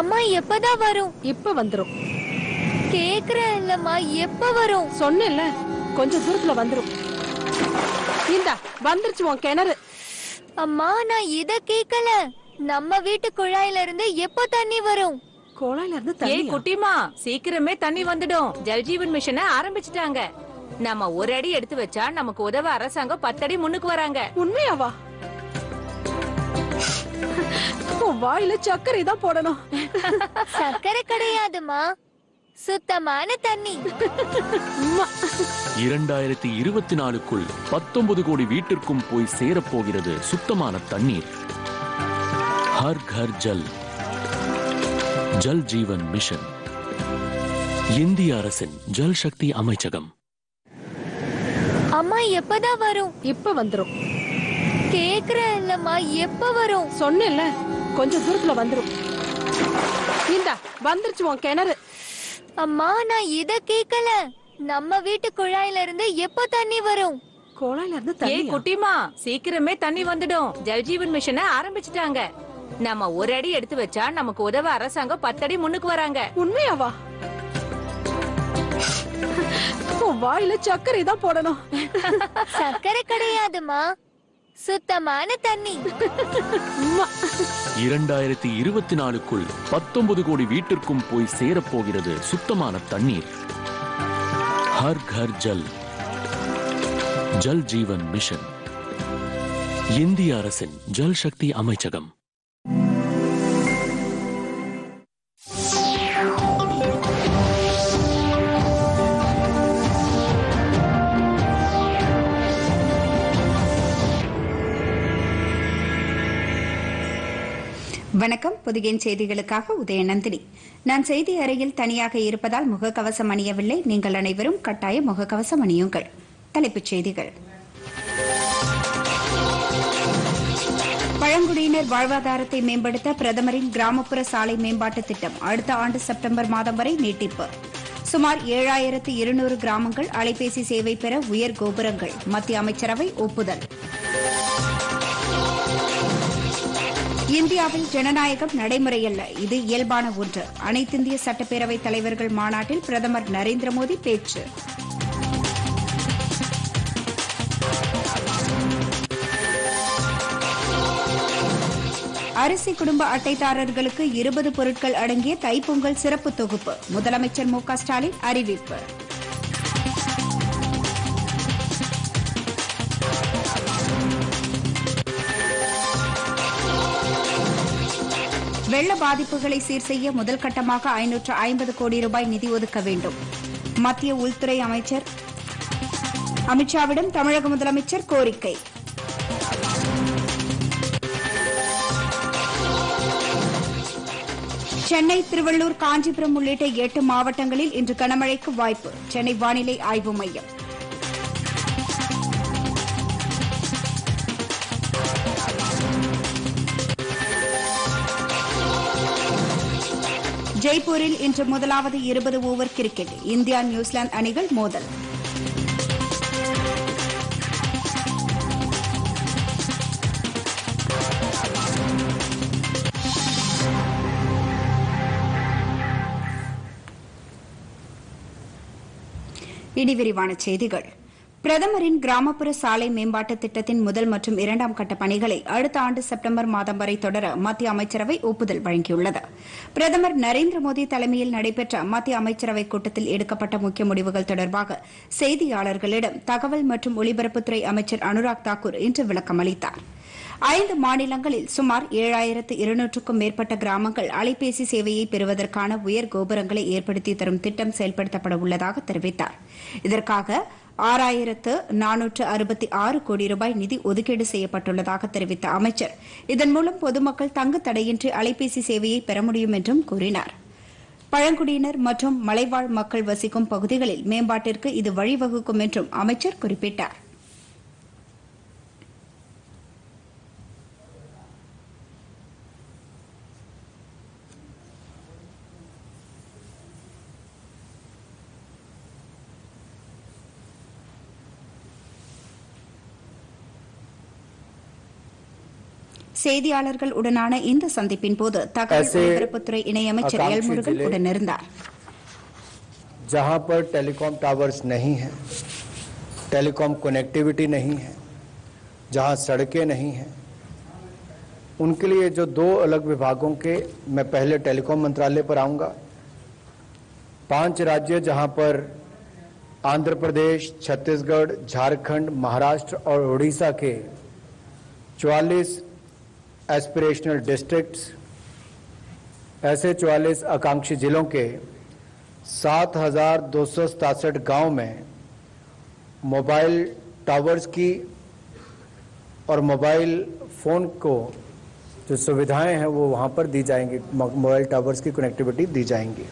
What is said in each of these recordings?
அம்மா எப்பதான் வரும் இப்ப வந்துரும் கேக்குறேன் இல்லம்மா எப்ப வரும் சொன்னேன்ல கொஞ்ச தூரத்துல வந்துரும் இந்தா வந்துருச்சு உன் கிணறு அம்மா நான் இத கேக்கல நம்ம வீட்டு குழாயில இருந்து எப்போ தண்ணி வரும் குழாயில இருந்து ஏய் தண்ணி குட்டிமா சீக்கிரமே தண்ணி வந்துடும் ஜல்ஜீவன் மிஷனை ஆரம்பிச்சிட்டாங்க நம்ம ஒரு அடி எடுத்து வச்சா நமக்கு உதவ அரசாங்கம் பத்தடி முன்னுக்கு வராங்க உண்மையாவா உன் வாயில சர்க்கரை தான் போடணும் சக்கரை கிடையாதுமா சுத்தமான தண்ணி உம்மா. இரண்டாயிரத்தி இருபத்தி நாலுக்குள் பத்தொன்பது கோடி வீட்டிற்கும் போய் சேரப்போகிறது சுத்தமான தண்ணீர் ஹர் கர் ஜல் ஜல் ஜீவன் மிஷன் இந்திய அரசின் ஜல் சக்தி அமைச்சகம் அம்மா எப்பதான் வரும் இப்ப வந்துரும் கேக்குறேன் இல்லம்மா எப்ப வரும் சொன்னேன்ல கொஞ்ச தூரத்துல வந்துரும் இந்தா வந்துருச்சு உன் கிணறு அம்மா நான் இத கேக்கல நம்ம வீட்டு குழாயில இருந்து எப்போ தண்ணி வரும் குழாயில இருந்து ஏய் தண்ணி குட்டிமா சீக்கிரமே தண்ணி வந்துடும் ஜல்ஜீவன் மிஷனை ஆரம்பிச்சிட்டாங்க நம்ம ஒரு அடி எடுத்து வச்சா நமக்கு உதவ அரசாங்கம் பத்தடி முன்னுக்கு வராங்க உண்மையாவா உன் வாயில சர்க்கரை தான் போடணும் சக்கரை கிடையாதுமா சுத்தமான தண்ணி உம்மா. இரண்டாயிரத்தி இருபத்தி நாலுக்குள் பத்தொன்பது கோடி வீட்டிற்கும் போய் சேரப்போகிறது சுத்தமான தண்ணீர் ஹர் கர் ஜல் ஜல் ஜீவன் மிஷன் இந்திய அரசின் ஜல் சக்தி அமைச்சகம் வணக்கம் புதியின் செய்திகளுக்காக உதயநந்தினி நான் செய்தி அறையில் தனியாக இருப்பதால் முகக்கவசம் அணியவில்லை நீங்கள் அனைவரும் கட்டாய முகக்கவசம் அணியுங்கள் தலைப்புச் செய்திகள் பழங்குடியினர் வாழ்வாதாரத்தை மேம்படுத்த பிரதமரின் கிராமப்புற சாலை மேம்பாட்டு திட்டம் அடுத்த ஆண்டு செப்டம்பர் மாதம் வரை நீட்டிப்பு சுமார் ஏழாயிரத்து இருநூறு கிராமங்கள் அலைபேசி சேவை பெற உயர் கோபுரங்கள் மத்திய அமைச்சரவை ஒப்புதல் இந்தியாவில் ஜனநாயகம் நடைமுறையல்ல இது இயல்பான ஒன்று அனைத்திந்திய சட்டப்பேரவை தலைவர்கள் மாநாட்டில் பிரதமர் நரேந்திர மோடி பேச்சு அரிசி குடும்ப அட்டைதாரர்களுக்கு இருபது பொருட்கள் அடங்கிய தைப்பொங்கல் சிறப்பு தொகுப்பு முதலமைச்சர் மு க ஸ்டாலின் அறிவிப்பு வெள்ள பாதிப்புகளை சீர் செய்ய முதல் கட்டமாக ஐநூற்று ஐம்பது கோடி ரூபாய் நிதி ஒதுக்க வேண்டும் மத்திய உள்துறை அமைச்சர் அமித்ஷாவிடம் தமிழக முதலமைச்சர் கோரிக்கை சென்னை திருவள்ளூர் காஞ்சிபுரம் உள்ளிட்ட எட்டு மாவட்டங்களில் இன்று கனமழைக்கு வாய்ப்பு சென்னை வானிலை ஆய்வு மையம் ஜெய்ப்பூரில் இன்று முதலாவது இருபது ஓவர் கிரிக்கெட் இந்தியா நியூசிலாந்து அணிகள் மோதல் இனி விரிவான செய்திகள் பிரதமரின் கிராமப்புற சாலை மேம்பாட்டு திட்டத்தின் முதல் மற்றும் இரண்டாம் கட்ட பணிகளை அடுத்த ஆண்டு செப்டம்பர் மாதம் வரை தொடர மத்திய அமைச்சரவை ஒப்புதல் வழங்கியுள்ளது பிரதமர் நரேந்திர மோடி தலைமையில் நடைபெற்ற மத்திய அமைச்சரவை கூட்டத்தில் எடுக்கப்பட்ட முக்கிய முடிவுகள் தொடர்பாக செய்தியாளர்களிடம் தகவல் மற்றும் ஒலிபரப்புத்துறை அமைச்சர் அனுராக் தாக்கூர் இன்று விளக்கம் அளித்தார் ஐந்து மாநிலங்களில் சுமார் ஏழாயிரத்து இருநூற்றுக்கும் மேற்பட்ட கிராமங்கள் அலைபேசி சேவையை பெறுவதற்கான உயர் கோபுரங்களை ஏற்படுத்தி தரும் திட்டம் செயல்படுத்தப்பட உள்ளதாக தெரிவித்தார் இதற்காக ஆறாயிரத்து நானூற்று அறுபத்தி ஆறு கோடி ரூபாய் நிதி ஒதுக்கீடு செய்யப்பட்டுள்ளதாக தெரிவித்த அமைச்சர் இதன் மூலம் பொதுமக்கள் தங்கு தடையின்றி அலைபேசி சேவையை பெற முடியும் என்றும் கூறினார் பழங்குடியினர் மற்றும் மலைவாழ் மக்கள் வசிக்கும் பகுதிகளில் மேம்பாட்டிற்கு இது வழிவகுக்கும் என்றும் அமைச்சர் குறிப்பிட்டார் செய்தியாளர்கள் உடனான இந்த சந்திப்பின் போது தகவல் ऐसे ஒலிபரப்புத்துறை இணையமைச்சர் आकांक्षी எல் முருகன் जिले- உடனிருந்தார் जहां पर टेलीकॉम टावर्स नहीं हैं टेलीकॉम कनेक्टिविटी नहीं है जहां सड़कें नहीं हैं उनके लिए जो दो अलग विभागों के मैं पहले टेलीकॉम मंत्रालय पर आऊंगा पांच राज्य जहां पर आंध्र प्रदेश छत्तीसगढ़ झारखंड महाराष्ट्र और उड़ीसा के 44 एस्पिरेशनल डिस्ट्रिक्ट्स ऐसे 44 आकांक्षी जिलों के सात हजार दो सौ सतासठ गाँव में मोबाइल टावर्स की और मोबाइल फोन को जो सुविधाएं हैं वो वहाँ पर दी जाएंगी मो- मोबाइल टावर्स की कनेक्टिविटी दी जाएंगी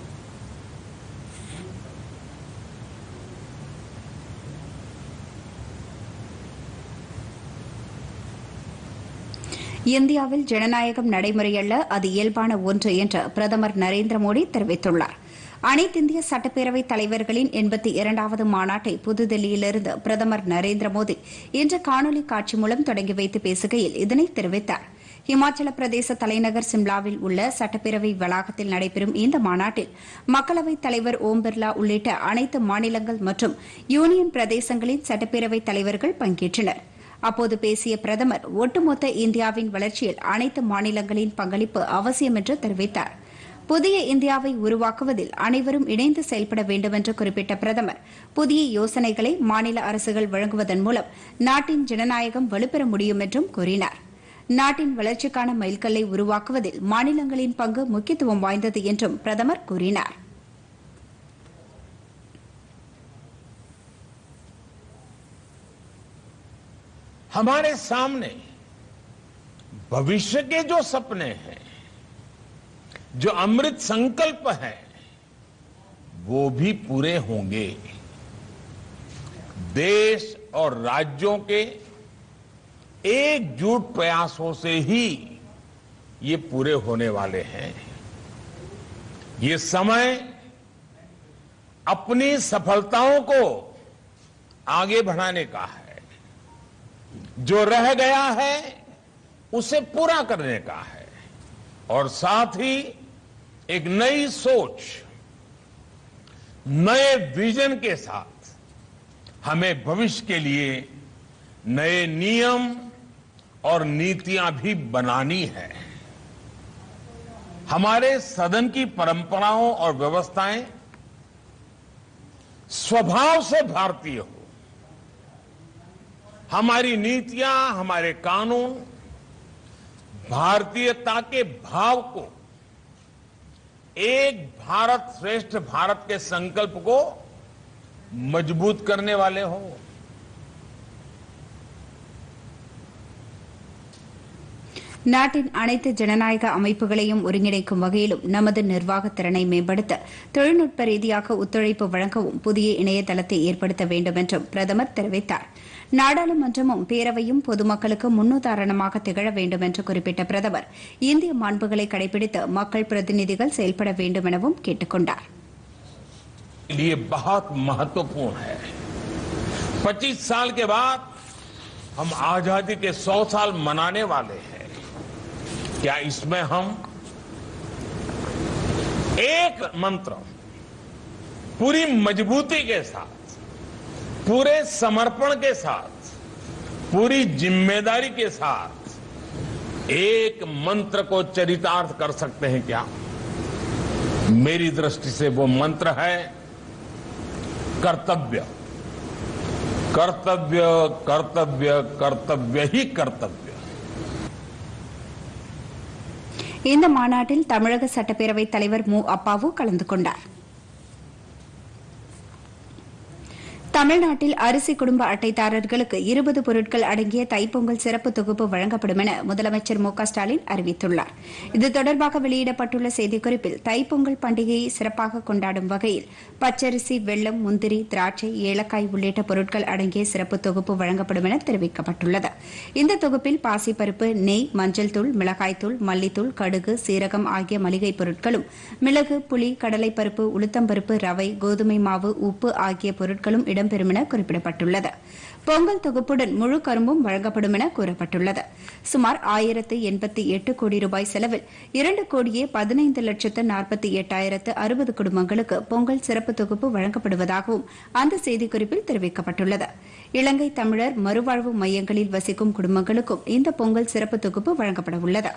இந்தியாவில் ஜனநாயகம் நடைமுறையல்ல அது இயல்பான ஒன்று என்று பிரதமர் நரேந்திர மோடி தெரிவித்துள்ளார் அனைத்திந்திய சட்டப்பேரவைத் தலைவர்களின் எண்பத்தி இரண்டாவது மாநாட்டை புதுதில்லியிலிருந்து பிரதமர் நரேந்திர மோடி இன்று காணொலி காட்சி மூலம் தொடங்கி வைத்து பேசுகையில் இதனை தெரிவித்தார் இமாச்சல பிரதேச தலைநகர் சிம்லாவில் உள்ள சட்டப்பேரவை வளாகத்தில் நடைபெறும் இந்த மாநாட்டில் மக்களவைத் தலைவர் ஓம் பிர்லா உள்ளிட்ட அனைத்து மாநிலங்கள் மற்றும் யூனியன் பிரதேசங்களின் சட்டப்பேரவைத் தலைவர்கள் பங்கேற்றனர் அப்போது பேசிய பிரதமர் ஒட்டுமொத்த இந்தியாவின் வளர்ச்சியில் அனைத்து மாநிலங்களின் பங்களிப்பு அவசியம் என்று தெரிவித்தார் புதிய இந்தியாவை உருவாக்குவதில் அனைவரும் இணைந்து செயல்பட வேண்டும் என்று குறிப்பிட்ட பிரதமர் புதிய யோசனைகளை மாநில அரசுகள் வழங்குவதன் மூலம் நாட்டின் ஜனநாயகம் வலுப்பெற முடியும் என்றும் கூறினார் நாட்டின் வளர்ச்சிக்கான மைல்கல்லை உருவாக்குவதில் மாநிலங்களின் பங்கு முக்கியத்துவம் வாய்ந்தது என்றும் பிரதமர் கூறினார் हमारे सामने भविष्य के जो सपने हैं जो अमृत संकल्प है वो भी पूरे होंगे देश और राज्यों के एकजुट प्रयासों से ही ये पूरे होने वाले हैं ये समय अपनी सफलताओं को आगे बढ़ाने का है जो रह गया है उसे पूरा करने का है और साथ ही एक नई सोच नए विजन के साथ हमें भविष्य के लिए नए नियम और नीतियां भी बनानी है हमारे सदन की परंपराओं और व्यवस्थाएं स्वभाव से भारतीय हो हमारी नीतियां हमारे कानून भारतीयता के भाव को एक भारत श्रेष्ठ भारत के संकल्प को मजबूत करने वाले हो நாட்டின் அனைத்து ஜனநாயக அமைப்புகளையும் ஒருங்கிணைக்கும் வகையிலும் நமது நிர்வாகத் திறனை மேம்படுத்த தொழில்நுட்ப ரீதியாக ஒத்துழைப்பு வழங்கவும் புதிய இணையதளத்தை ஏற்படுத்த வேண்டும் என்றும் பிரதமர் தெரிவித்தார் நாடாளுமன்றமும் பேரவையும் பொதுமக்களுக்கு முன்னுதாரணமாக திகழ வேண்டும் என்று குறிப்பிட்ட பிரதமர் இந்திய மாண்புகளை கடைபிடித்து மக்கள் பிரதிநிதிகள் செயல்பட வேண்டும் எனவும் கேட்டுக் கொண்டார் लिए बहुत महत्वपूर्ण है 25 साल के बाद हम आजादी के 100 साल मनाने वाले हैं क्या इसमें हम एक मंत्र पूरी मजबूती के साथ पूरे समर्पण के साथ पूरी जिम्मेदारी के साथ एक मंत्र को चरितार्थ कर सकते हैं क्या मेरी दृष्टि से वो मंत्र है कर्तव्य कर्तव्य कर्तव्य कर्तव्य ही कर्तव्य இந்த மாநாட்டில் தமிழக சட்டப்பேரவைத் தலைவர் மு அப்பாவு கலந்து கொண்டார் தமிழ்நாட்டில் அரிசி குடும்ப அட்டைதாரர்களுக்கு இருபது பொருட்கள் அடங்கிய தைப்பொங்கல் சிறப்பு தொகுப்பு வழங்கப்படும் என முதலமைச்சர் மு க ஸ்டாலின் அறிவித்துள்ளார் இது தொடர்பாக வெளியிடப்பட்டுள்ள செய்திக்குறிப்பில் தைப்பொங்கல் பண்டிகையை சிறப்பாக கொண்டாடும் வகையில் பச்சரிசி வெள்ளம் முந்திரி திராட்சை ஏலக்காய் உள்ளிட்ட பொருட்கள் அடங்கிய சிறப்பு தொகுப்பு வழங்கப்படும் என தெரிவிக்கப்பட்டுள்ளது இந்த தொகுப்பில் பாசிப்பருப்பு நெய் மஞ்சள் தூள் மிளகாய்த்தூள் மல்லித்தூள் கடுகு சீரகம் ஆகிய மளிகை பொருட்களும் மிளகு புளி கடலைப்பருப்பு உளுத்தம்பருப்பு ரவை கோதுமை மாவு உப்பு ஆகிய பொருட்களும் இடம்பெறும் என குறிப்பிடப்பட்டுள்ளது பொங்கல் தொகுப்புடன் முழு கரும்பும் வழங்கப்படும் என கூறப்பட்டுள்ளது சுமார் ஆயிரத்து எண்பத்தி எட்டு கோடி ரூபாய் செலவில் இரண்டு கோடியே பதினைந்து லட்சத்து நாற்பத்தி எட்டாயிரத்து அறுபது குடும்பங்களுக்கு பொங்கல் சிறப்பு தொகுப்பு வழங்கப்படுவதாகவும் அந்த செய்திக்குறிப்பில் தெரிவிக்கப்பட்டுள்ளது இலங்கை தமிழர் மறுவாழ்வு மையங்களில் வசிக்கும் குடும்பங்களுக்கும் இந்த பொங்கல் சிறப்பு தொகுப்பு வழங்கப்பட உள்ளது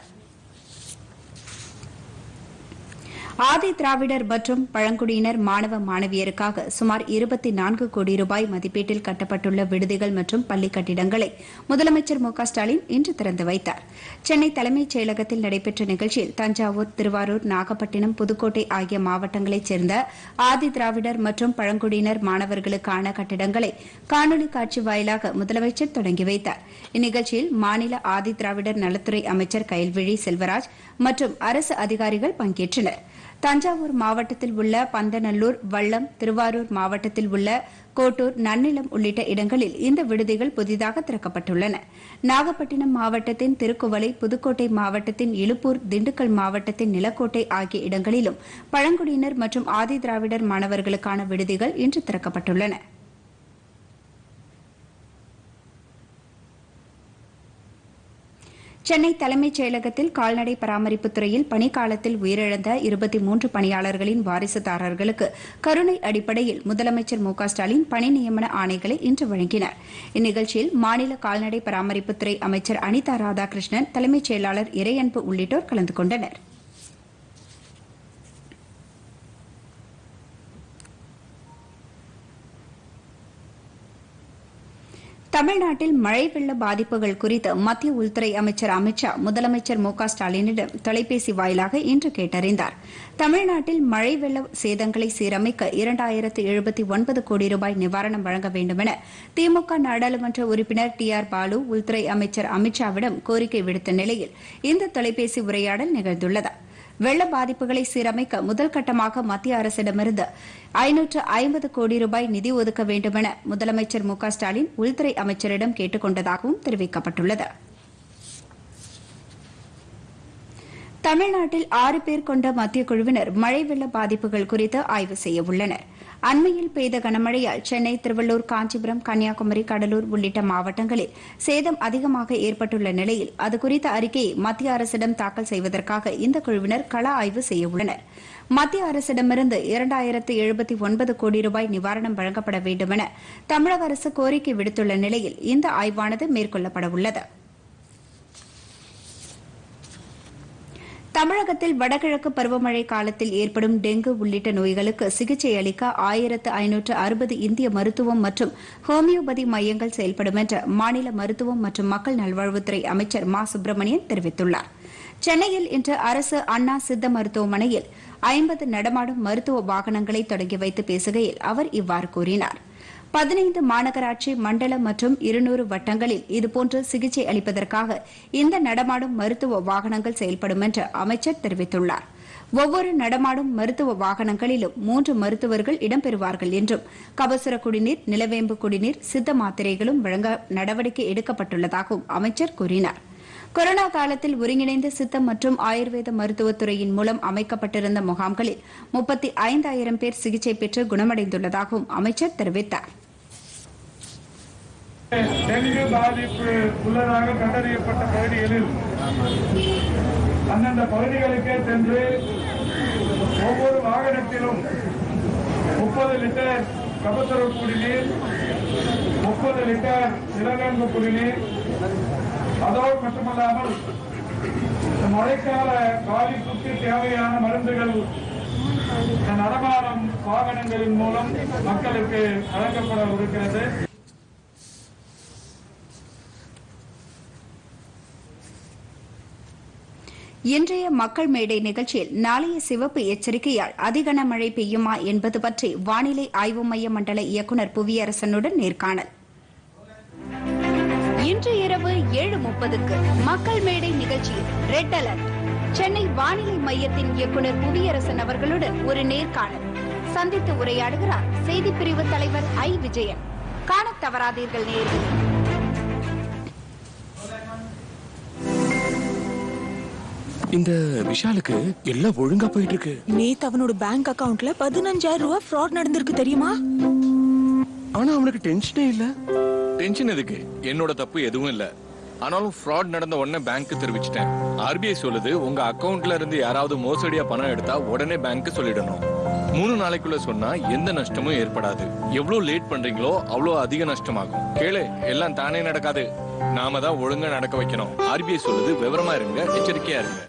ஆதி திராவிடர் மற்றும் பழங்குடியினர் மாணவ மாணவியருக்காக சுமார் இருபத்தி நான்கு கோடி ரூபாய் மதிப்பீட்டில் கட்டப்பட்டுள்ள விடுதிகள் மற்றும் பள்ளி கட்டிடங்களை முதலமைச்சர் மு க ஸ்டாலின் இன்று திறந்து வைத்தார் சென்னை தலைமைச் செயலகத்தில் நடைபெற்ற நிகழ்ச்சியில் தஞ்சாவூர் திருவாரூர் நாகப்பட்டினம் புதுக்கோட்டை ஆகிய மாவட்டங்களைச் சேர்ந்த ஆதி திராவிடர் மற்றும் பழங்குடியினர் மாணவர்களுக்கான கட்டிடங்களை காணொலி காட்சி வாயிலாக முதலமைச்சர் தொடங்கி வைத்தார் இந்நிகழ்ச்சியில் மாநில ஆதி திராவிடர் நலத்துறை அமைச்சர் கயல்விழி செல்வராஜ் மற்றும் அரசு அதிகாரிகள் பங்கேற்றனர் தஞ்சாவூர் மாவட்டத்தில் உள்ள பந்தநல்லூர் வள்ளம் திருவாரூர் மாவட்டத்தில் உள்ள கோட்டூர் நன்னிலம் உள்ளிட்ட இடங்களில் இந்த விடுதிகள் புதிதாக திறக்கப்பட்டுள்ளன நாகப்பட்டினம் மாவட்டத்தின் திருக்குவளை புதுக்கோட்டை மாவட்டத்தின் இலுப்பூர் திண்டுக்கல் மாவட்டத்தின் நிலக்கோட்டை ஆகிய இடங்களிலும் பழங்குடியினர் மற்றும் ஆதி திராவிடர் மாணவர்களுக்கான விடுதிகள் இன்று திறக்கப்பட்டுள்ளன சென்னை தலைமைச் செயலகத்தில் கால்நடை பராமரிப்புத் துறையில் பணிக்காலத்தில் உயிரிழந்த இருபத்தி மூன்று பணியாளர்களின் வாரிசுதாரர்களுக்கு கருணை அடிப்படையில் முதலமைச்சர் மு க ஸ்டாலின் பணி நியமன ஆணைகளை இன்று வழங்கினார் இந்நிகழ்ச்சியில் மாநில கால்நடை பராமரிப்புத்துறை அமைச்சர் அனிதா ராதாகிருஷ்ணன் தலைமைச் செயலாளர் இறையன்பு உள்ளிட்டோர் கலந்து கொண்டனர் தமிழ்நாட்டில் மழை வெள்ள பாதிப்புகள் குறித்து மத்திய உள்துறை அமைச்சர் அமித் ஷா முதலமைச்சர் மு க ஸ்டாலினிடம் தொலைபேசி வாயிலாக இன்று கேட்டறிந்தார் தமிழ்நாட்டில் மழை வெள்ள சேதங்களை சீரமைக்க இரண்டாயிரத்து எழுபத்தி ஒன்பது கோடி ரூபாய் நிவாரணம் வழங்க வேண்டுமென திமுக நாடாளுமன்ற உறுப்பினர் டி ஆர் பாலு உள்துறை அமைச்சர் அமித் ஷாவிடம் கோரிக்கை விடுத்த நிலையில் இந்த தொலைபேசி உரையாடல் நிகழ்ந்துள்ளது வெள்ள பாதிப்புகளை சீரமைக்க முதல் கட்டமாக மத்திய அரசிடமிருந்து ஐநூற்று ஐம்பது கோடி ரூபாய் நிதி ஒதுக்க வேண்டுமென முதலமைச்சர் மு க ஸ்டாலின் உள்துறை அமைச்சரிடம் கேட்டுக் கொண்டதாகவும் தெரிவிக்கப்பட்டுள்ளது தமிழ்நாட்டில் ஆறு பேர் கொண்ட மத்திய குழுவினர் மழை வெள்ள பாதிப்புகள் குறித்து ஆய்வு செய்ய உள்ளனர் அண்மையில் பெய்த கனமழையால் சென்னை திருவள்ளூர் காஞ்சிபுரம் கன்னியாகுமரி கடலூர் உள்ளிட்ட மாவட்டங்களில் சேதம் அதிகமாக ஏற்பட்டுள்ள நிலையில் அது குறித்த அறிக்கையை மத்திய அரசிடம் தாக்கல் செய்வதற்காக இந்த குழுவினர் கள ஆய்வு செய்ய உள்ளனர் மத்திய அரசிடமிருந்து இரண்டாயிரத்து எழுபத்தி ஒன்பது கோடி ரூபாய் நிவாரணம் வழங்கப்பட வேண்டுமென தமிழக அரசு கோரிக்கை விடுத்துள்ள நிலையில் இந்த ஆய்வானது மேற்கொள்ளப்பட உள்ளது தமிழகத்தில் வடகிழக்கு பருவமழை காலத்தில் ஏற்படும் டெங்கு உள்ளிட்ட நோய்களுக்கு சிகிச்சை அளிக்க ஆயிரத்து ஐநூற்று அறுபது இந்திய மருத்துவம் மற்றும் ஹோமியோபதி மையங்கள் செயல்படும் என்று மாநில மருத்துவம் மற்றும் மக்கள் நல்வாழ்வுத்துறை அமைச்சர் மா சுப்பிரமணியன் தெரிவித்துள்ளார் சென்னையில் இன்று அரசு அண்ணா சித்த மருத்துவமனையில் ஐம்பது நடமாடும் மருத்துவ வாகனங்களை தொடங்கி வைத்து பேசுகையில் அவர் இவ்வாறு கூறினார் பதினைந்து மாநகராட்சி மண்டல மற்றும் இருநூறு வட்டங்களில் இதுபோன்று சிகிச்சை அளிப்பதற்காக இந்த நடமாடும் மருத்துவ வாகனங்கள் செயல்படும் என்று அமைச்சர் தெரிவித்துள்ளார் ஒவ்வொரு நடமாடும் மருத்துவ வாகனங்களிலும் மூன்று மருத்துவர்கள் இடம்பெறுவார்கள் என்றும் கபசுர குடிநீர் நிலவேம்பு குடிநீர் சித்த மாத்திரைகளும் வழங்க நடவடிக்கை எடுக்கப்பட்டுள்ளதாகவும் அமைச்சர் கூறினார் கொரோனா காலத்தில் ஒருங்கிணைந்த சித்தம் மற்றும் ஆயுர்வேத மருத்துவத்துறையின் மூலம் அமைக்கப்பட்டிருந்த முகாம்களில் முப்பத்தி ஐந்தாயிரம் பேர் சிகிச்சை பெற்று குணமடைந்துள்ளதாகவும் அமைச்சர் தெரிவித்தார் டெங்கு பாதிப்பு உள்ளதாக கண்டறியப்பட்ட பகுதிகளில் அந்தந்த பகுதிகளுக்கே சென்று ஒவ்வொரு வாகனத்திலும் முப்பது லிட்டர் கபசுர குடிநீர் முப்பது லிட்டர் நிலவேம்பு குடிநீர் அதோடு மட்டுமல்லாமல் இந்த மழைக்கால பாதிப்புக்கு தேவையான மருந்துகள் இந்த நடமாடும் வாகனங்களின் மூலம் மக்களுக்கு வழங்கப்பட இருக்கிறது இன்றைய மக்கள் மேடை நிகழ்ச்சியில் நாளைய சிவப்பு எச்சரிக்கையால் அதிகன மழை பெய்யுமா என்பது பற்றி வானிலை ஆய்வு மைய மண்டல இயக்குநர் புவியரசனுடன் நேர்காணல் இன்று இரவு ஏழு முப்பதுக்கு மக்கள் மேடை நிகழ்ச்சியில் ரெட் அலர்ட் சென்னை வானிலை மையத்தின் இயக்குநர் புவியரசன் அவர்களுடன் ஒரு நேர்காணல் சந்தித்து உரையாடுகிறார் செய்திப்பிரிவு தலைவர் ஐ விஜயன் காணத் தவறாதீர்கள் நேயர்களே இந்த விஷாலுக்கு எல்லாம் ஒழுங்கா போயிட்டு இருக்கு நேத்து அவனோட பேங்க் அக்கவுண்ட்ல பதினஞ்சாயிரம் ரூபாய் ஃப்ராட் நடந்திருக்கு தெரியுமா ஆனா அவனுக்கு டென்ஷனே இல்ல டென்ஷன் எதுக்கு என்னோட தப்பு எதுவும் இல்ல ஆனாலும் ஃப்ராட் நடந்த உடனே பேங்க் தெரிவிச்சிட்டேன் ஆர்பிஐ சொல்லுது உங்க அக்கவுண்ட்ல இருந்து யாராவது மோசடியா பணம் எடுத்தா உடனே பேங்க் சொல்லிடணும் மூணு நாளைக்குள்ள சொன்னா எந்த நஷ்டமும் ஏற்படாது எவ்வளவு லேட் பண்றீங்களோ அவ்வளவு அதிக நஷ்டமாகும் கேளு எல்லாம் தானே நடக்காது நாம தான் ஒழுங்கா நடக்க வைக்கணும் ஆர்பிஐ சொல்லுது விவரமா இருங்க எச்சரிக்கையா இருங்க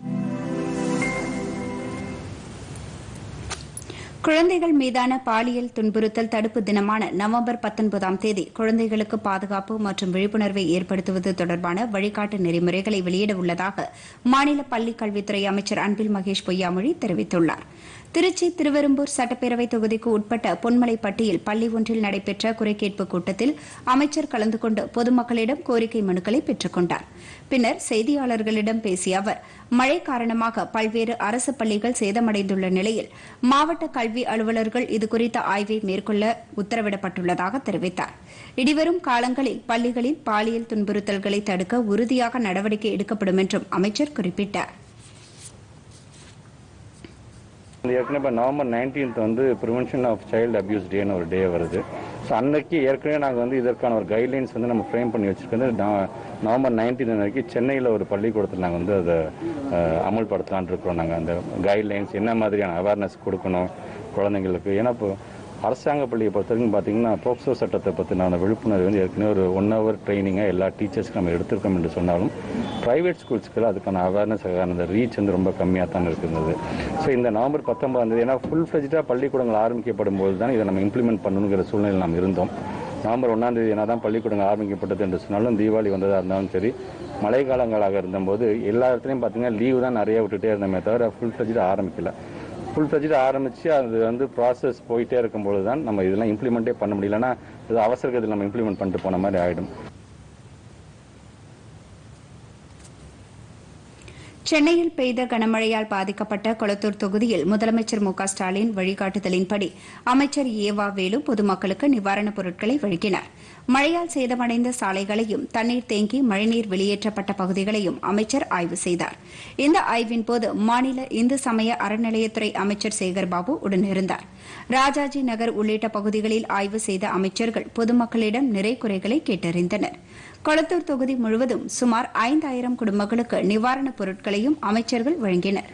குழந்தைகள் மீதான பாலியல் துன்புறுத்தல் தடுப்பு தினமான நவம்பர் பத்தொன்பதாம் தேதி குழந்தைகளுக்கு பாதுகாப்பு மற்றும் விழிப்புணர்வை ஏற்படுத்துவது தொடர்பான வழிகாட்டு நெறிமுறைகளை வெளியிட உள்ளதாக மாநில பள்ளிக் கல்வித்துறை அமைச்சர் அன்பில் மகேஷ் பொய்யாமொழி தெரிவித்துள்ளார் திருச்சி திருவெரும்பூர் சட்டப்பேரவை தொகுதிக்கு உட்பட்ட பொன்மலைப்பட்டியில் பள்ளி ஒன்றில் நடைபெற்ற குறைகேட்பு கூட்டத்தில் அமைச்சர் கலந்து கொண்டு பொதுமக்களிடம் கோரிக்கை மனுக்களை பெற்றுக் கொண்டார் பின்னர் செய்தியாளர்களிடம் பேசிய அவர் மழை காரணமாக பல்வேறு அரசு பள்ளிகள் சேதமடைந்துள்ள நிலையில் மாவட்ட கல்வி அலுவலர்கள் இதுகுறித்த ஆய்வை மேற்கொள்ள உத்தரவிடப்பட்டுள்ளதாக தெரிவித்தார் இனிவரும் காலங்களில் பள்ளிகளில் பாலியல் துன்புறுத்தல்களை தடுக்க உறுதியாக நடவடிக்கை எடுக்கப்படும் என்றும் அமைச்சர் குறிப்பிட்டார் ஏற்கனவே இப்போ நவம்பர் நைன்டீன்த் வந்து ப்ரிவென்ஷன் ஆஃப் சைல்டு அபியூஸ் டேன்னு ஒரு டே வருது ஸோ அன்னைக்கு ஏற்கனவே நாங்கள் வந்து இதற்கான ஒரு கைட்லைன்ஸ் வந்து நம்ம ஃப்ரேம் பண்ணி வச்சிருக்கிறது நவ- நவம்பர் நைன்டீன் வரைக்கும் சென்னையில் ஒரு பள்ளிக்கூடத்தில் நாங்கள் வந்து அதை அஹ், அமல்படுத்தலாம்னு இருக்கிறோம் நாங்கள் அந்த கைட்லைன்ஸ் என்ன மாதிரியான அவேர்னஸ் கொடுக்கணும் குழந்தைங்களுக்கு ஏன்னா இப்போ அரசாங்க பள்ளியை பொறுத்த வரைக்கும் பார்த்தீங்கன்னா போக்சோ சட்டத்தை பற்றின விழிப்புணர்வு வந்து ஏற்கனவே ஒரு ஒன் ஹவர் ட்ரைனிங்காக எல்லா டீச்சர்ஸ்க்கும் நம்ம எடுத்திருக்கோம் என்று சொன்னாலும் ப்ரைவேட் ஸ்கூல்ஸ்க்கு அதுக்கான அவேர்னஸ் அந்த ரீச் வந்து ரொம்ப கம்மியாக தான் இருக்கின்றது ஸோ இந்த நவம்பர் பத்தொன்பதாம் தேதி ஏன்னா ஃபுல் ஃப்ளெஜ்டாக பள்ளிக்கூடங்கள் ஆரம்பிக்கப்படும் போது தான் இதை நம்ம இம்ப்ளிமெண்ட் பண்ணணுங்கிற சூழ்நிலை நாம் இருந்தோம் நவம்பர் ஒன்றாம் தேதி என்ன தான் பள்ளிக்கூடங்கள் ஆரம்பிக்கப்பட்டது என்று சொன்னாலும் தீபாவளி வந்ததாக இருந்தாலும் சரி மழை காலங்களாக இருந்தபோது எல்லா இடத்துலையும் பார்த்தீங்கன்னா லீவு தான் நிறைய விட்டுட்டே இருந்தோமே தவிர ஃபுல் ஃப்ளெஜ்டாக ஆரம்பிக்கல ஃபுல் ஃப்ளெஜ்டு ஆரம்பித்து அது வந்து ப்ராசஸ் போயிட்டே இருக்கும்பொழுது தான் நம்ம இதெல்லாம் இம்ப்ளிமெண்ட்டே பண்ண முடியலன்னா இது அவசரத்தில் நம்ம இம்ப்ளிமெண்ட் பண்ணிட்டு போன மாதிரி ஆகிடும் சென்னையில் பெய்த கனமழையால் பாதிக்கப்பட்ட கொளத்தூர் தொகுதியில் முதலமைச்சர் மு க ஸ்டாலின் வழிகாட்டுதலின்படி அமைச்சர் ஏவா வேலு பொதுமக்களுக்கு நிவாரணப் பொருட்களை வழங்கினார் மழையால் சேதமடைந்த சாலைகளையும் தண்ணீர் தேங்கி மழைநீர் வெளியேற்றப்பட்ட பகுதிகளையும் அமைச்சர் ஆய்வு செய்தார் இந்த ஆய்வின் போது மாநில இந்து சமய அறநிலையத்துறை அமைச்சர் சேகர்பாபு உடனிருந்தார் ராஜாஜி நகர் உள்ளிட்ட பகுதிகளில் ஆய்வு செய்த அமைச்சர்கள் பொதுமக்களிடம் நிறை குறைகளை கேட்டறிந்தனர் கொளத்தூர் தொகுதி முழுவதும் சுமார் ஐந்தாயிரம் குடும்பங்களுக்கு நிவாரணப் பொருட்களையும் அமைச்சர்கள் வழங்கினர்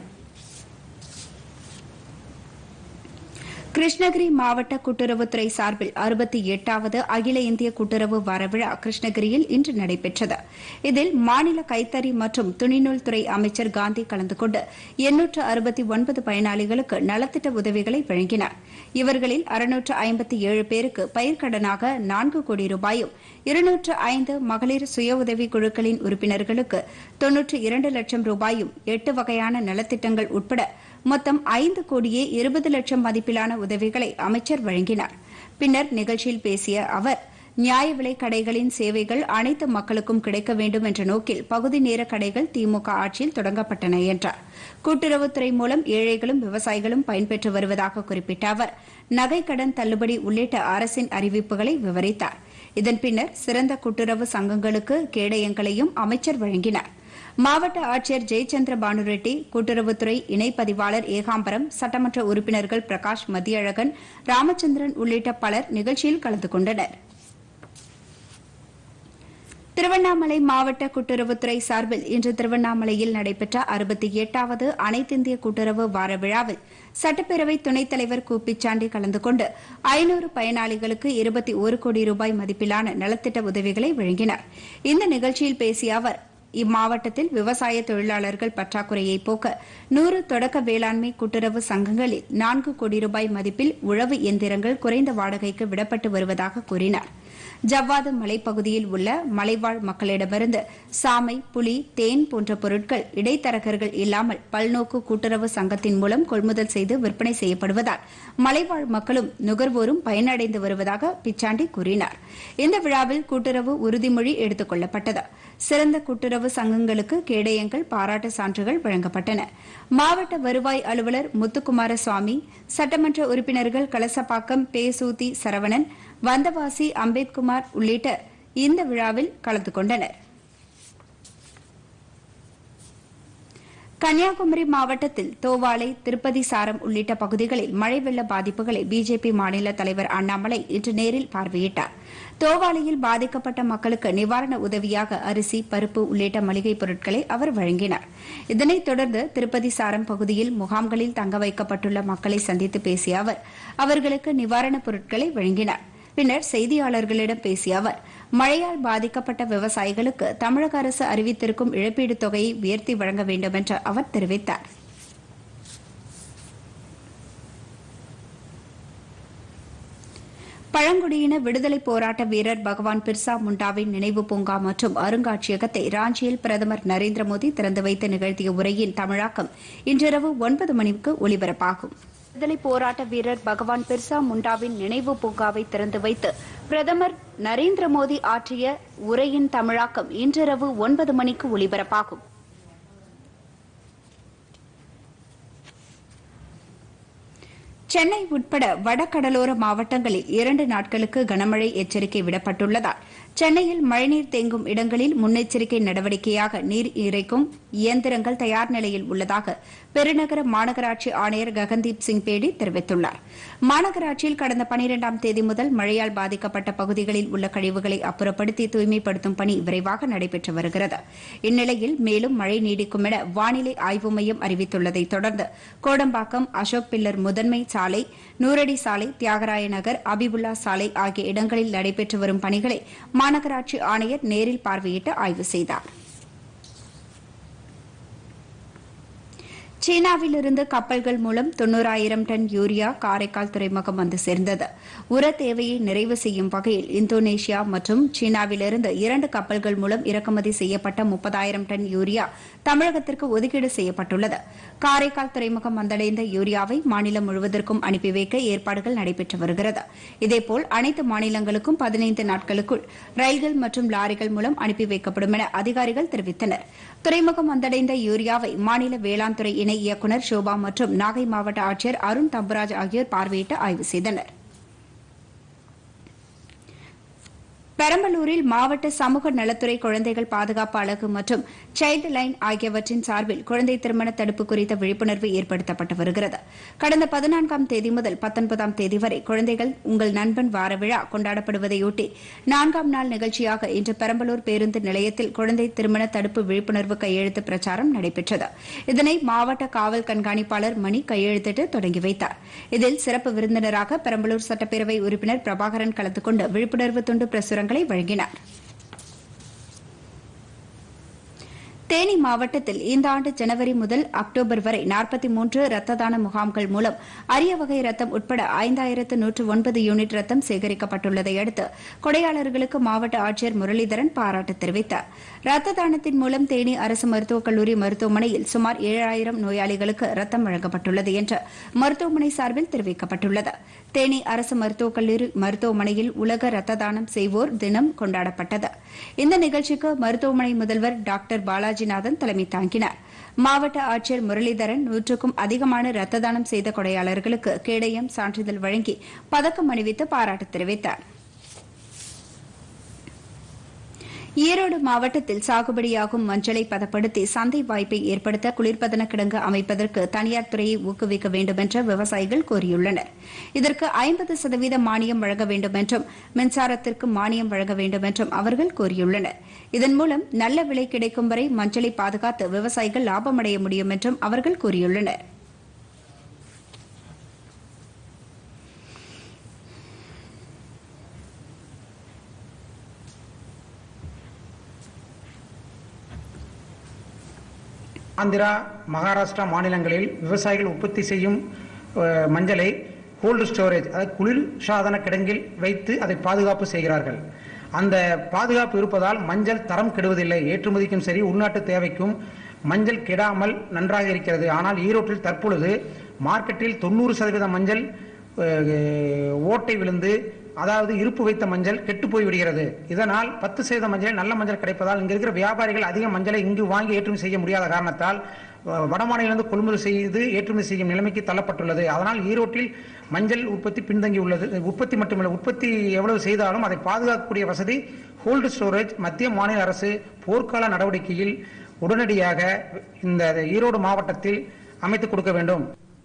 கிருஷ்ணகிரி மாவட்ட கூட்டுறவுத்துறை சார்பில் அறுபத்தி எட்டாவது அகில இந்திய கூட்டுறவு வார விழா கிருஷ்ணகிரியில் இன்று நடைபெற்றது இதில் மாநில கைத்தறி மற்றும் துணிநூல் துறை அமைச்சர் காந்தி கலந்து கொண்டு எண்ணூற்று அறுபத்தி ஒன்பது பயனாளிகளுக்கு நலத்திட்ட உதவிகளை வழங்கினார் இவர்களில் அறுநூற்று ஐம்பத்தி ஏழு பேருக்கு பயிர்க்கடனாக நான்கு கோடி ரூபாயும் இருநூற்று ஐந்து மகளிர் சுய உதவி குழுக்களின் உறுப்பினர்களுக்கு தொன்னூற்று இரண்டு லட்சம் ரூபாயும் எட்டு வகையான நலத்திட்டங்கள் உட்பட மொத்தம் ஐந்து கோடியே இருபது லட்சம் மதிப்பிலான உதவிகளை அமைச்சர் வழங்கினார் பின்னர் நிகழ்ச்சியில் பேசிய அவர் நியாய விலைக் கடைகளின் சேவைகள் அனைத்து மக்களுக்கும் கிடைக்க வேண்டும் என்ற நோக்கில் பகுதி நேர கடைகள் திமுக ஆட்சியில் தொடங்கப்பட்டன என்றார் கூட்டுறவுத்துறை மூலம் ஏழைகளும் விவசாயிகளும் பயன்பெற்று வருவதாக குறிப்பிட்ட அவர் நகைக்கடன் தள்ளுபடி உள்ளிட்ட அரசின் அறிவிப்புகளை விவரித்தார் இதன் பின்னர் சிறந்த கூட்டுறவு சங்கங்களுக்கு கேடயங்களையும் அமைச்சர் வழங்கினார் மாவட்ட ஆட்சியர் ஜெயச்சந்திர பானுரெட்டி கூட்டுறவுத்துறை இணை பதிவாளர் ஏகாம்பரம் சட்டமன்ற உறுப்பினர்கள் பிரகாஷ் மதியழகன் ராமச்சந்திரன் உள்ளிட்ட பலர் நிகழ்ச்சியில் கலந்து கொண்டனர் திருவண்ணாமலை மாவட்ட கூட்டுறவுத்துறை சார்பில் இன்று திருவண்ணாமலையில் நடைபெற்ற அறுபத்தி எட்டாவது அனைத்திந்திய கூட்டுறவு வார விழாவில் சட்டப்பேரவை துணைத் தலைவர் கு பிச்சாண்டி கலந்து கொண்டு ஐநூறு பயனாளிகளுக்கு இருபத்தி ஒரு கோடி ரூபாய் மதிப்பிலான நலத்திட்ட உதவிகளை வழங்கினார் இந்த நிகழ்ச்சியில் பேசிய அவர் இம்மாவட்டத்தில் விவசாய தொழிலாளர்கள் பற்றாக்குறையை போக்க நூறு தொடக்க வேளாண்மை கூட்டுறவு சங்கங்களில் நான்கு கோடி ரூபாய் மதிப்பில் உழவு எந்திரங்கள் குறைந்த வாடகைக்கு விடப்பட்டு வருவதாக கூறினார் ஜவ்வாது மலைப்பகுதியில் உள்ள மலைவாழ் மக்களிடமிருந்து சாமை புலி தேன் போன்ற பொருட்கள் இடைத்தரகர்கள் இல்லாமல் பல்நோக்கு கூட்டுறவு சங்கத்தின் மூலம் கொள்முதல் செய்து விற்பனை செய்யப்படுவதால் மலைவாழ் மக்களும் நுகர்வோரும் பயனடைந்து வருவதாக பிச்சாண்டி கூறினார் இந்த விழாவில் கூட்டுறவு உறுதிமொழி எடுத்துக் கொள்ளப்பட்டது சிறந்த கூட்டுறவு சங்கங்களுக்கு கேடயங்கள் பாராட்டு சான்றுகள் வழங்கப்பட்டன மாவட்ட வருவாய் அலுவலர் முத்துக்குமார சுவாமி சட்டமன்ற உறுப்பினர்கள் கலசப்பாக்கம் பேசூதி சரவணன் வந்தவாசி அம்பேத்குமார் உள்ளிட்ட இந்த விழாவில் கலந்து கொண்டனர் கன்னியாகுமரி மாவட்டத்தில் தோவாளை திருப்பதி சாரம் உள்ளிட்ட பகுதிகளில் மழை வெள்ள பாதிப்புகளை பிஜேபி மாநில தலைவர் அண்ணாமலை இன்று நேரில் பார்வையிட்டார் தோவாளையில் பாதிக்கப்பட்ட மக்களுக்கு நிவாரண உதவியாக அரிசி பருப்பு உள்ளிட்ட மளிகைப் பொருட்களை அவர் வழங்கினார் இதனைத் தொடர்ந்து திருப்பதி சாரம் பகுதியில் முகாம்களில் தங்க வைக்கப்பட்டுள்ள மக்களை சந்தித்து பேசிய அவர் அவர்களுக்கு நிவாரணப் பொருட்களை வழங்கினார் பின்னர் செய்தியாளர்களிடம் பேசிய அவர் மழையால் பாதிக்கப்பட்ட விவசாயிகளுக்கு தமிழக அரசு அறிவித்திருக்கும் இழப்பீட்டுத் தொகையை உயர்த்தி வழங்க வேண்டும் என்று அவர் தெரிவித்தார் பழங்குடியின விடுதலை போராட்ட வீரர் பகவான் பிர்சா முண்டாவின் நினைவு பூங்கா மற்றும் அருங்காட்சியகத்தை ராஞ்சியில் பிரதமர் நரேந்திர மோடி திறந்து வைத்து நிகழ்த்திய உரையின் தமிழாக்கம் இன்றிரவு ஒன்பது மணிக்கு ஒலிபரப்பாகும் விடுதலை போராட்ட வீரர் பகவான் பிர்சா முண்டாவின் நினைவு பூங்காவை திறந்து வைத்து பிரதமர் நரேந்திர மோடி ஆற்றிய உரையின் தமிழாக்கம் இன்றிரவு ஒன்பது மணிக்கு ஒலிபரப்பாகும் சென்னை உட்பட வடகடலோர மாவட்டங்களில் இரண்டு நாட்களுக்கு கனமழை எச்சரிக்கை விடப்பட்டுள்ளதால் சென்னையில் மழைநீர் தேங்கும் இடங்களில் முன்னெச்சரிக்கை நடவடிக்கையாக நீர் இறைக்கும் இயந்திரங்கள் தயார் நிலையில் உள்ளதாக பெருநகர மாநகராட்சி ஆணையர் ககன்தீப் சிங் பேடி தெரிவித்துள்ளார் மாநகராட்சியில் கடந்த பனிரெண்டாம் தேதி முதல் மழையால் பாதிக்கப்பட்ட பகுதிகளில் உள்ள கழிவுகளை அப்புறப்படுத்தி தூய்மைப்படுத்தும் பணி விரைவாக நடைபெற்று வருகிறது இந்நிலையில் மேலும் மழை நீடிக்கும் என வானிலை ஆய்வு மையம் அறிவித்துள்ளதை தொடர்ந்து கோடம்பாக்கம் அசோக் பில்லர் முதன்மை சாலை நூறடி சாலை தியாகராய நகர் அபிபுல்லா சாலை ஆகிய இடங்களில் நடைபெற்று வரும் பணிகளை மாநகராட்சி ஆணையர் நேரில் பார்வையிட்டு ஆய்வு செய்தார் சீனாவிலிருந்து கப்பல்கள் மூலம் தொன்னூறாயிரம் டன் யூரியா காரைக்கால் துறைமுகம் வந்து சேர்ந்தது உர தேவையை நிறைவு செய்யும் வகையில் இந்தோனேஷியா மற்றும் சீனாவிலிருந்து இரண்டு கப்பல்கள் மூலம் இறக்குமதி செய்யப்பட்ட முப்பதாயிரம் டன் யூரியா தமிழகத்திற்கு ஒதுக்கீடு செய்யப்பட்டுள்ளது காரைக்கால் துறைமுகம் வந்தடைந்த யூரியாவை மாநிலம் முழுவதற்கும் அனுப்பி வைக்க ஏற்பாடுகள் நடைபெற்று வருகிறது இதேபோல் அனைத்து மாநிலங்களுக்கும் பதினைந்து நாட்களுக்குள் ரயில்கள் மற்றும் லாரிகள் மூலம் அனுப்பி வைக்கப்படும் என அதிகாரிகள் தெரிவித்தனர் துறைமுகம் வந்தடைந்த யூரியாவை மாநில வேளாண் துறை இணை இயக்குநர் ஷோபா மற்றும் நாகை மாவட்ட ஆட்சியர் அருண் தம்புராஜ் ஆகியோர் பார்வையிட்டு ஆய்வு செய்தனர் பெரம்பலூரில் மாவட்ட சமூக நலத்துறை குழந்தைகள் பாதுகாப்பு அலகு மற்றும் சைல்டு லைன் ஆகியவற்றின் சார்பில் குழந்தை திருமண தடுப்பு குறித்த விழிப்புணர்வு ஏற்படுத்தப்பட்டு வருகிறது கடந்த பதினான்காம் தேதி முதல் பத்தொன்பதாம் தேதி வரை குழந்தைகள் உங்கள் நண்பன் வார விழா கொண்டாடப்படுவதையொட்டி நான்காம் நாள் நிகழ்ச்சியாக இன்று பெரம்பலூர் பேருந்து நிலையத்தில் குழந்தை திருமண தடுப்பு விழிப்புணர்வு கையெழுத்து பிரச்சாரம் நடைபெற்றது இதனை மாவட்ட காவல் கண்காணிப்பாளர் மணி கையெழுத்திட்டு தொடங்கி வைத்தார் இதில் சிறப்பு விருந்தினராக பெரம்பலூர் சட்டப்பேரவை உறுப்பினர் பிரபாகரன் கலந்து கொண்டு விழிப்புணர்வு துண்டு பிரசுரங்களை வழங்கினார் தேனி மாவட்டத்தில் இந்த ஆண்டு ஜனவரி முதல் அக்டோபர் வரை நாற்பத்தி மூன்று ரத்த தான முகாம்கள் மூலம் அரிய வகை ரத்தம் உட்பட ஐந்தாயிரத்து நூற்று ஒன்பது யூனிட் ரத்தம் சேகரிக்கப்பட்டுள்ளதை அடுத்து கொடையாளர்களுக்கு மாவட்ட ஆட்சியர் முரளிதரன் பாராட்டு தெரிவித்தார் ரத்த தானத்தின் மூலம் தேனி அரசு மருத்துவக் கல்லூரி மருத்துவமனையில் சுமார் ஏழாயிரம் நோயாளிகளுக்கு ரத்தம் வழங்கப்பட்டுள்ளது என்று மருத்துவமனை சார்பில் தெரிவிக்கப்பட்டுள்ளது தேனி அரசு மருத்துவக் கல்லூரி மருத்துவமனையில் உலக ரத்த தானம் செய்வோர் தினம் கொண்டாடப்பட்டது இந்த நிகழ்ச்சிக்கு மருத்துவமனை முதல்வர் டாக்டர் பாலாஜிநாதன் தலைமை தாங்கினார் மாவட்ட ஆட்சியர் முரளிதரன் நூற்றுக்கும் அதிகமான ரத்த தானம் செய்த கொடையாளர்களுக்கு கேடயம் சான்றிதழ் வழங்கி பதக்கம் அணிவித்து பாராட்டு தெரிவித்தார் ஈரோடு மாவட்டத்தில் சாகுபடியாகும் மஞ்சளை பதப்படுத்தி சந்தை வாய்ப்பை ஏற்படுத்த குளிர்பதன கிடங்கு அமைப்பதற்கு தனியார் துறையை ஊக்குவிக்க வேண்டும் என்று விவசாயிகள் கோரியுள்ளனர் இதற்கு ஐம்பது சதவீத மானியம் வழங்க வேண்டும் என்றும் மின்சாரத்திற்கு மானியம் வழங்க வேண்டும் என்றும் அவர்கள் கோரியுள்ளனர் இதன் மூலம் நல்ல விலை கிடைக்கும் வரை மஞ்சளை பாதுகாத்து விவசாயிகள் லாபமடைய முடியும் என்றும் அவர்கள் கூறியுள்ளனர் ஆந்திரா மகாராஷ்டிரா மாநிலங்களில் விவசாயிகள் உற்பத்தி செய்யும் அஹ், மஞ்சளை கோல்டு ஸ்டோரேஜ் அதாவது குளிர் சாதன கிடங்கில் வைத்து அதை பாதுகாப்பு செய்கிறார்கள் அந்த பாதுகாப்பு இருப்பதால் மஞ்சள் தரம் கெடுவதில்லை ஏற்றுமதிக்கும் சரி உள்நாட்டு தேவைக்கும் மஞ்சள் கெடாமல் நன்றாக இருக்கிறது ஆனால் ஈரோட்டில் தற்பொழுது மார்க்கெட்டில் தொண்ணூறு சதவீத மஞ்சள் அஹ், ஓட்டை விழுந்து அதாவது இருப்பு வைத்த மஞ்சள் கெட்டு போய் விடுகிறது இதனால் பத்து சதவீத மஞ்சள் நல்ல மஞ்சள் கிடைப்பதால் இங்க இருக்கிற வியாபாரிகள் அதிக மஞ்சளை இங்கு வாங்கி ஏற்றுமதி செய்ய முடியாத காரணத்தால் அஹ், வடமாநிலிருந்து கொள்முதல் செய்து ஏற்றுமதி செய்யும் நிலைமைக்கு தள்ளப்பட்டுள்ளது அதனால் ஈரோட்டில் மஞ்சள் உற்பத்தி பின்தங்கி உள்ளது உற்பத்தி மட்டுமல்ல உற்பத்தி எவ்வளவு செய்தாலும் அதை பாதுகாக்கக்கூடிய வசதி கோல்டு ஸ்டோரேஜ் மத்திய மாநில அரசு போர்க்கால நடவடிக்கையில் உடனடியாக இந்த ஈரோடு மாவட்டத்தில் அமைத்துக் கொடுக்க வேண்டும்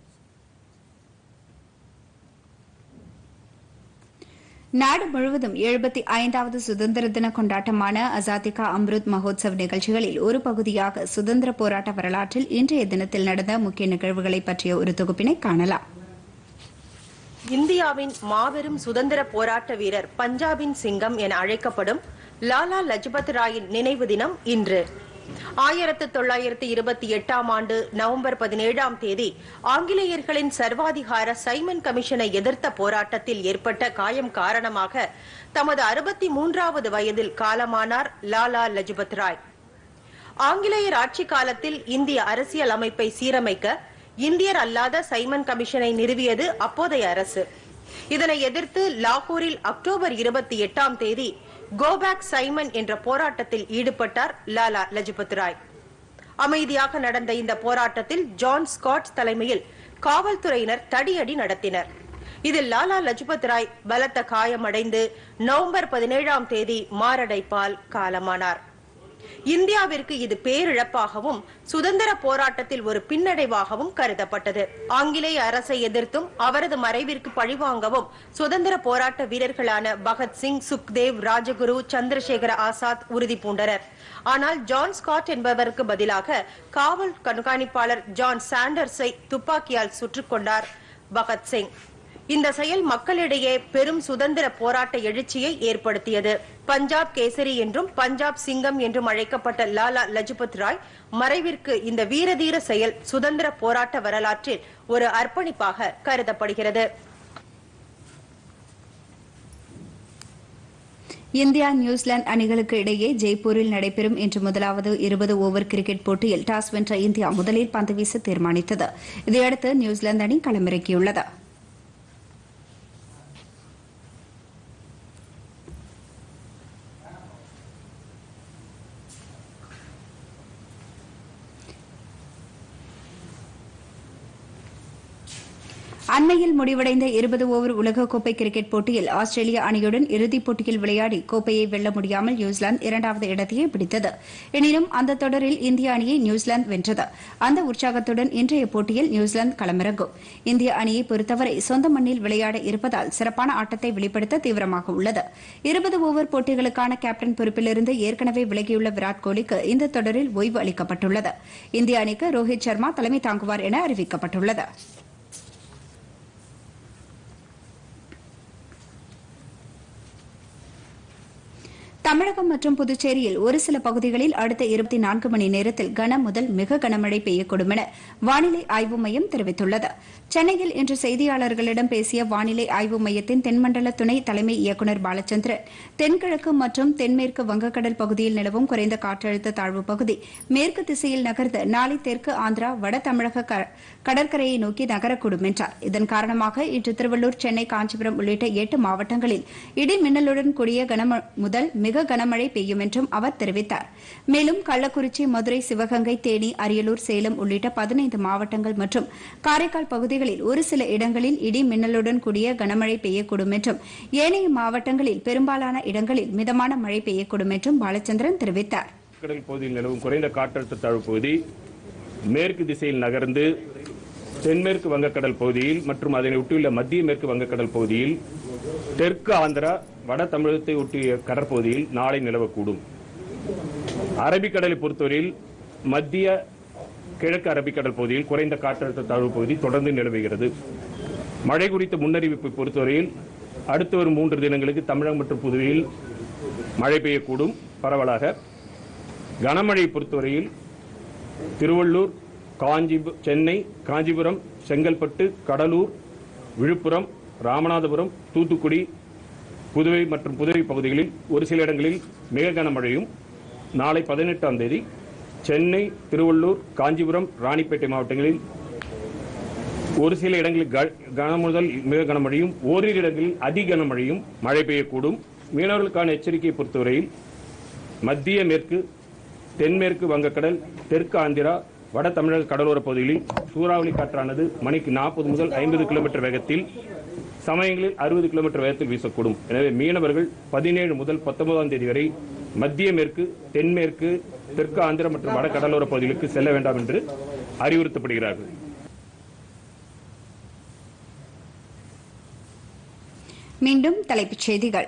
நாடு முழுவதும் எழுபத்தி ஐந்தாவது சுதந்திர தின கொண்டாட்டமான அசாதிகா அம்ருத் மகோத்சவ் நிகழ்ச்சிகளில் ஒரு பகுதியாக சுதந்திர போராட்ட வரலாற்றில் இன்றைய தினத்தில் நடந்த முக்கிய நிகழ்வுகளை பற்றிய ஒரு தொகுப்பினை காணலாம் இந்தியாவின் மாபெரும் சுதந்திர போராட்ட வீரர் பஞ்சாபின் சிங்கம் என அழைக்கப்படும் லாலா லஜபத் ராயின் நினைவு தினம் இன்று ஆயிரத்து தொள்ளாயிரத்து இருபத்தி எட்டாம் ஆண்டு நவம்பர் பதினேழாம் தேதி ஆங்கிலேயர்களின் சர்வாதிகார சைமன் கமிஷனை எதிர்த்த போராட்டத்தில் ஏற்பட்ட காயம் காரணமாக தமது அறுபத்தி மூன்றாவது வயதில் காலமானார் லாலா லஜபத் ராய் ஆங்கிலேயர் ஆட்சி காலத்தில் இந்திய அரசியல் அமைப்பை சீரமைக்க இந்தியர் அல்லாத சைமன் கமிஷனை நிறுவியது அப்போதைய அரசு இதனை எதிர்த்து லாகூரில் அக்டோபர் இருபத்தி எட்டாம் தேதி கோபேக் சைமன் என்ற போராட்டத்தில் ஈடுபட்டார் லாலா லஜபத் ராய் அமைதியாக நடந்த இந்த போராட்டத்தில் ஜான் ஸ்காட் தலைமையில் காவல்துறையினர் தடியடி நடத்தினர் இதில் லாலா லஜபத் ராய் பலத்த காயமடைந்து நவம்பர் பதினேழாம் தேதி மாரடைப்பால் காலமானார் இந்தியாவிற்கு இது பேரிழப்பாகவும் சுதந்திர போராட்டத்தில் ஒரு பின்னடைவாகவும் கருதப்பட்டது ஆங்கிலேய அரசை எதிர்த்தும் அவரது மறைவிற்கு பழிவாங்கவும் சுதந்திர போராட்ட வீரர்களான பகத்சிங் சுக்தேவ் ராஜகுரு சந்திரசேகர ஆசாத் உறுதி பூண்டனர் ஆனால் ஜான் ஸ்காட் என்பவருக்கு பதிலாக காவல் கண்காணிப்பாளர் ஜான் சாண்டர்ஸை துப்பாக்கியால் சுட்டுக் கொண்டார் பகத்சிங் இந்த செயல் மக்களிடையே பெரும் சுதந்திர போராட்ட எழுச்சியை ஏற்படுத்தியது பஞ்சாப் கேசரி என்றும் பஞ்சாப் சிங்கம் என்றும் அழைக்கப்பட்ட லாலா லஜபத் ராய் மறைவிற்கு இந்த வீரதீர செயல் சுதந்திர போராட்ட வரலாற்றில் ஒரு அர்ப்பணிப்பாக கருதப்படுகிறது இந்தியா நியூசிலாந்து அணிகளுக்கு இடையே ஜெய்ப்பூரில் நடைபெறும் இன்று முதலாவது இருபது ஓவர் கிரிக்கெட் போட்டியில் டாஸ் வென்ற இந்தியா முதலில் பந்து வீச தீர்மானித்தது இதையடுத்து நியூசிலாந்து அணி களமிறக்கியுள்ளது அண்மையில் முடிவடைந்த இருபது ஓவர் உலகக்கோப்பை கிரிக்கெட் போட்டியில் ஆஸ்திரேலிய அணியுடன் இறுதிப் போட்டியில் விளையாடி கோப்பையை வெல்ல முடியாமல் நியூசிலாந்து இரண்டாவது இடத்தையே பிடித்தது எனினும் அந்த தொடரில் இந்திய அணியை நியூசிலாந்து வென்றது அந்த உற்சாகத்துடன் இன்றைய போட்டியில் நியூசிலாந்து களமிறங்கும் இந்திய அணியை பொறுத்தவரை சொந்த மண்ணில் விளையாட இருப்பதால் சிறப்பான ஆட்டத்தை வெளிப்படுத்த தீவிரமாக உள்ளது இருபது ஓவர் போட்டிகளுக்கான கேப்டன் பொறுப்பிலிருந்து ஏற்கனவே விலகியுள்ள விராட் கோலிக்கு இந்த தொடரில் ஓய்வு அளிக்கப்பட்டுள்ளது இந்திய அணிக்கு ரோஹித் சர்மா தலைமை தாங்குவார் என அறிவிக்கப்பட்டுள்ளது தமிழகம் மற்றும் புதுச்சேரியில் ஒரு சில பகுதிகளில் அடுத்த இருபத்தி நான்கு மணி நேரத்தில் கன முதல் மிக கனமழை பெய்யக்கூடும் என வானிலை ஆய்வு மையம் தெரிவித்துள்ளது சென்னையில் இன்று செய்தியாளர்களிடம் பேசிய வானிலை ஆய்வு மையத்தின் தென்மண்டல துணை தலைமை இயக்குநர் பாலச்சந்திரன் தென்கிழக்கு மற்றும் தென்மேற்கு வங்கக்கடல் பகுதியில் நிலவும் குறைந்த காற்றழுத்த தாழ்வு பகுதி மேற்கு திசையில் நகர்ந்து நாளை தெற்கு ஆந்திரா வட தமிழக க- கடற்கரையை நோக்கி நகரக்கூடும் என்றார் இதன் காரணமாக இன்று திருவள்ளூர் சென்னை காஞ்சிபுரம் உள்ளிட்ட எட்டு மாவட்டங்களில் இடி மின்னலுடன் கூடிய கனம முதல் மிக கனமழை பெய்யும் என்றும் அவர் தெரிவித்தார் மேலும் கள்ளக்குறிச்சி மதுரை சிவகங்கை தேனி அரியலூர் சேலம் உள்ளிட்ட பதினைந்து மாவட்டங்கள் மற்றும் காரைக்கால் பகுதிகளில் ஒரு சில இடங்களில் இடி மின்னலுடன் கூடிய கனமழை பெய்யக்கூடும் என்றும் ஏனைய மாவட்டங்களில் பெரும்பாலான இடங்களில் மிதமான மழை பெய்யக்கூடும் என்றும் பாலச்சந்திரன் தெரிவித்தார் கடல் பகுதியில் நிலவும் குறைந்த காற்றழுத்த தாழ்வு பகுதி மேற்கு திசையில் நகர்ந்து தென்மேற்கு வங்கக்கடல் பகுதியில் மற்றும் அதனை ஒட்டியுள்ள மத்திய மேற்கு வங்கக்கடல் பகுதியில் தெற்கு ஆந்திரா வட தமிழகத்தை ஒட்டிய கடற்பகுதியில் நாளை நிலவக்கூடும் அரபிக்கடலை பொறுத்தவரையில் மத்திய கிழக்கு அரபிக்கடல் பகுதியில் குறைந்த காற்றழுத்த தாழ்வு பகுதி தொடர்ந்து நிலவுகிறது மழை குறித்த முன்னறிவிப்பை பொறுத்தவரையில் அடுத்து வரும் மூன்று தினங்களுக்கு தமிழகம் மற்றும் புதுவையில் மழை பெய்யக்கூடும் பரவலாக கனமழை பொறுத்தவரையில் திருவள்ளூர் காஞ்சி சென்னை காஞ்சிபுரம் செங்கல்பட்டு கடலூர் விழுப்புரம் ராமநாதபுரம் தூத்துக்குடி புதுவை மற்றும் புதுவை பகுதிகளில் ஒரு சில இடங்களில் மிக கனமழையும் நாளை பதினெட்டாம் தேதி சென்னை திருவள்ளூர் காஞ்சிபுரம் ராணிப்பேட்டை மாவட்டங்களில் ஒரு சில இடங்களில் க- கன முதல் மிக கனமழையும் ஓரிரு இடங்களில் அதி கனமழையும் மழை பெய்யக்கூடும் மீனவர்களுக்கான எச்சரிக்கையை பொறுத்தவரையில் மத்திய மேற்கு தென்மேற்கு வங்கக்கடல் தெற்கு ஆந்திரா வட தமிழக கடலோர பகுதிகளில் சூறாவளி காற்றானது மணிக்கு நாற்பது முதல் ஐம்பது கிலோமீட்டர் வேகத்தில் சமயங்களில் அறுபது கிலோமீட்டர் வேகத்தில் வீசக்கூடும் எனவே மீனவர்கள் பதினேழு முதல் பத்தொன்பதாம் தேதி வரை மத்திய மேற்கு தென்மேற்கு தெற்கு ஆந்திர மற்றும் வட கடலோர பகுதிகளுக்கு செல்ல வேண்டாம் என்று அறிவுறுத்தப்படுகிறார்கள் மீண்டும் தலைப்புச் செய்திகள்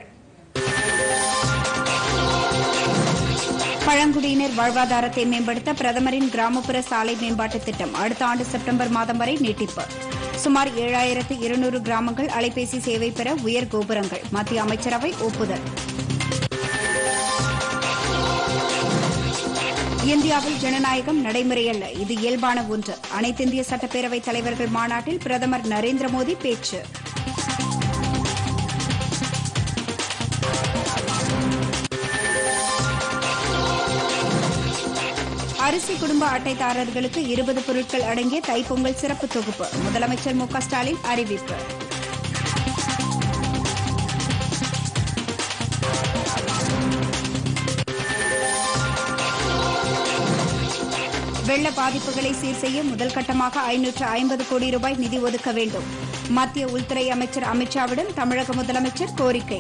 பழங்குடியினர் வாழ்வாதாரத்தை மேம்படுத்த பிரதமரின் கிராமப்புற சாலை மேம்பாட்டு திட்டம் அடுத்த ஆண்டு செப்டம்பர் மாதம் வரை நீட்டிப்பு சுமார் ஏழாயிரத்து இருநூறு கிராமங்கள் அலைபேசி சேவை பெற உயர் கோபுரங்கள் மத்திய அமைச்சரவை ஒப்புதல் இந்தியாவில் ஜனநாயகம் நடைமுறையல்ல இது இயல்பான ஒன்று அனைத்திந்திய சட்டப்பேரவைத் தலைவர்கள் மாநாட்டில் பிரதமர் நரேந்திர மோடி பேச்சு அரிசி குடும்ப அட்டைதாரர்களுக்கு இருபது பொருட்கள் அடங்கிய தைப்பொங்கல் சிறப்பு தொகுப்பு முதலமைச்சர் மு க ஸ்டாலின் அறிவிப்பு வெள்ள பாதிப்புகளை சீர் செய்ய முதல் கட்டமாக ஐநூற்று ஐம்பது கோடி ரூபாய் நிதி ஒதுக்க வேண்டும் மத்திய உள்துறை அமைச்சர் அமித்ஷாவிடம் தமிழக முதலமைச்சர் கோரிக்கை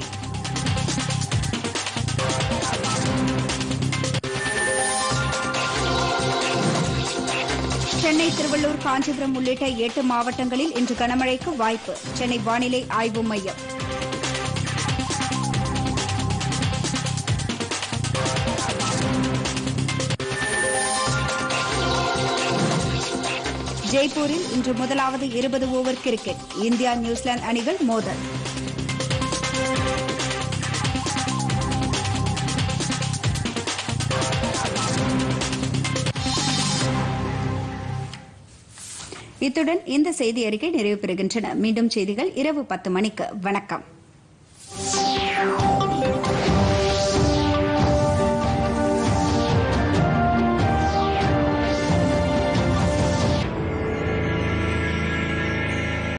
சென்னை திருவள்ளூர் காஞ்சிபுரம் உள்ளிட்ட எட்டு மாவட்டங்களில் இன்று கனமழைக்கு வாய்ப்பு சென்னை வானிலை ஆய்வு மையம் ஜெய்ப்பூரில் இன்று முதலாவது இருபது ஓவர் கிரிக்கெட் இந்தியா நியூசிலாந்து அணிகள் மோதல் இத்துடன் இந்த செய்தி அறிக்கை நிறைவு பெறுகின்றன மீண்டும் செய்திகள் இரவு பத்து மணிக்கு வணக்கம்